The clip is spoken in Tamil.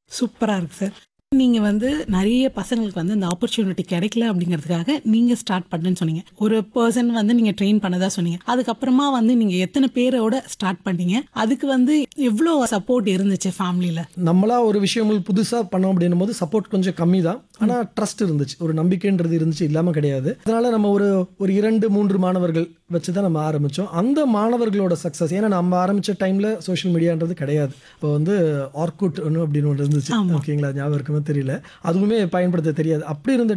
சூப்பரா இருக்கு சார் நீங்க வந்து நிறைய பசங்களுக்கு வந்து இந்த ஆப்பர்ச்சுனிட்டி கிடைக்கல அப்படிங்கிறதுக்காக நீங்க ஸ்டார்ட் பண்ணுன்னு சொன்னீங்க ஒரு பர்சன் வந்து நீங்க ட்ரெயின் பண்ணதா சொன்னீங்க அதுக்கப்புறமா வந்து நீங்க எத்தனை பேரோட ஸ்டார்ட் பண்ணீங்க அதுக்கு வந்து எவ்வளவு சப்போர்ட் இருந்துச்சு ஃபேமிலியில நம்மளா ஒரு விஷயங்கள் புதுசாக பண்ணோம் அப்படின்னும் போது சப்போர்ட் கொஞ்சம் கம்மி தான் ஆனால் ட்ரஸ்ட் இருந்துச்சு ஒரு நம்பிக்கைன்றது இருந்துச்சு இல்லாமல் கிடையாது அதனால நம்ம ஒரு ஒரு இரண்டு மூன்று மாணவர்கள் வச்சு தான் நம்ம ஆரம்பித்தோம் அந்த மாணவர்களோட சக்ஸஸ் ஏன்னா நம்ம ஆரம்பித்த டைமில் சோஷியல் மீடியான்றது கிடையாது இப்போ வந்து ஆர்குட் ஒன்று அப்படின்னு ஒன்று இருந்துச்சு ஓகேங்களா ஞாபகம் இருக்குமே தெரியல அதுவுமே பயன்படுத்த தெரியாது அப்படி இருந்த